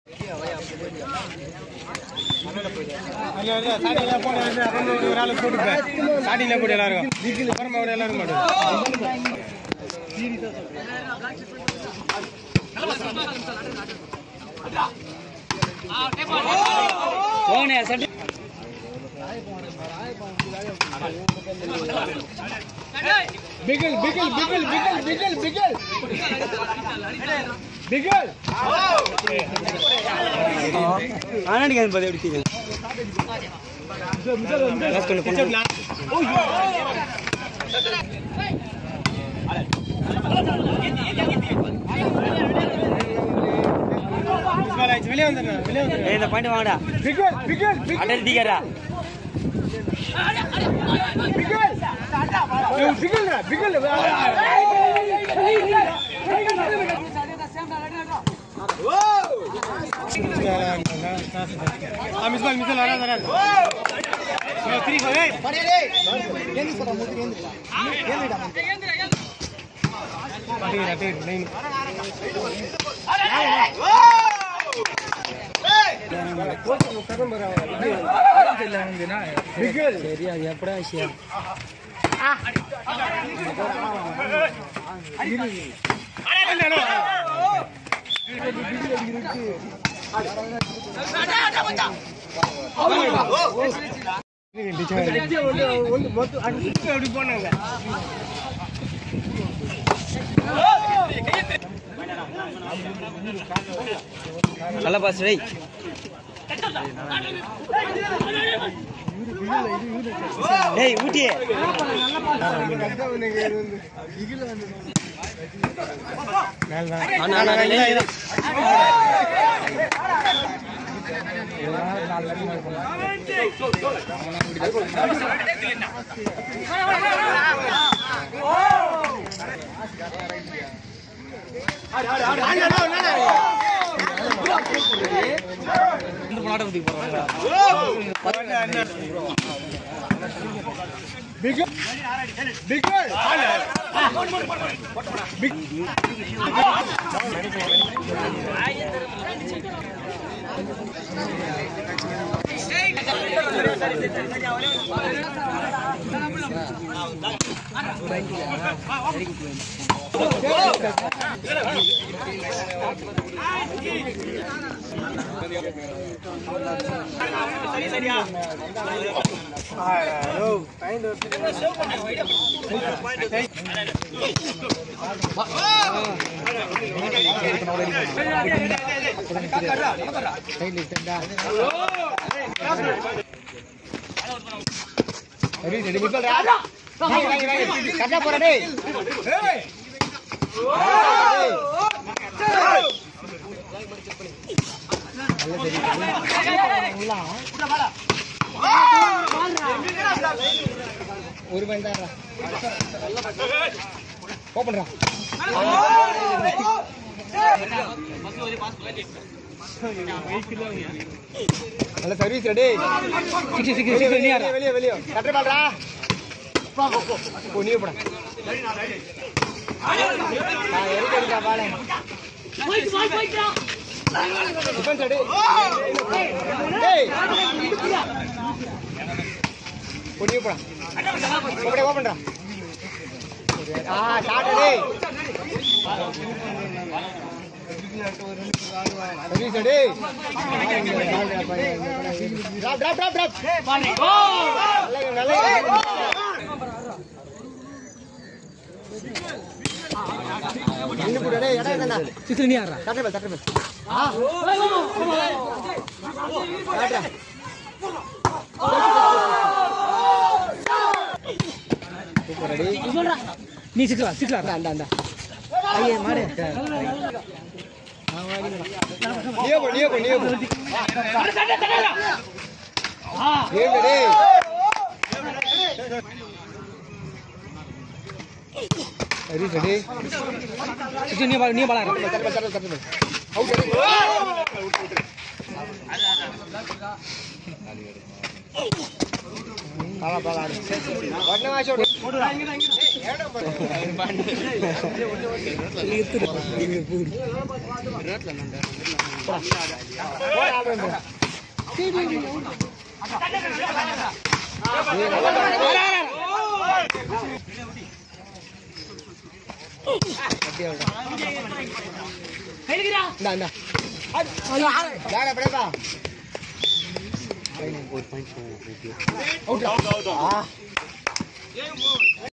ஸ்டார்டிங்ல கூட எல்லாரும் அப்புறமா கூட எல்லாரும் மாட்டோம் போனே சட்டி பிகில் பிகில் பிகில் பிகில் பிகில் பிகில் பிகில் ஆனாடி அது பதி எப்படி லாஸ்ட் கொண்டு போங்க வெளியே வந்துடுறேன் வெளியே வந்துடுறேன் ஏய் இந்த பாயிண்ட் வாங்கடா பிகில் பிகில் பிகில் அடல் டிகரா பிகில் பிகில் பிகில் மிஸ்பால் மிஸ்பால் வராது வராது த்ரீ ஃபோர் நைன் பிகில் சரி அது எப்படா விஷயம் அப்படி போனாங்க நல்ல பாஸ் டேய் டேய் ஊட்டி அண்ணா அண்ணா டேய் இந்த போராட்டத்துக்கு போறாங்க பிகில் பிகில் கரெக்டா போற டேய் ஒரு பையன் தான் ஓப்பன்ரா நல்ல சர்வீஸ் ரெடி வெளியே வெளியே வெளியே வெளியே கட்டை பாடுறா ஓ நீ போட நான் எதுக்கு எடுக்கா பாரு டிஃபென்ஸ் ரெடி டேய் ஓ நீ போடா ஓப்படா ஓப்பன்டா ஆ ஷாட் டேய் service ready drop drop drop drop நல்ல நல்ல நின்னு போடு டேய் இடம் இருக்கடா சித்து நீ ஆறா தட்டை பால் தட்டை பால் ஆ காட்றா சூப்பர் ரெடி நீ சிக்கலா சிக்கலா அந்த அந்த ஐயே மாடு நீயே போ நீயே போ நீயே போ ஏங்க டேய் ரெடி ரெடி சித்து நீ பாரு நீ பாலா தட்டை பால் தட்டை தட்டை பால் அவுட் பாலா பாலா ஒண்ணே வாஷ் இது பூ போடா ஆடுறேன் போடா. ஏய், நல்லா பாரு. அப்படியே விடுடா. இந்தா, இந்தா. வேற எப்படியாப்பா? Out. ஆ.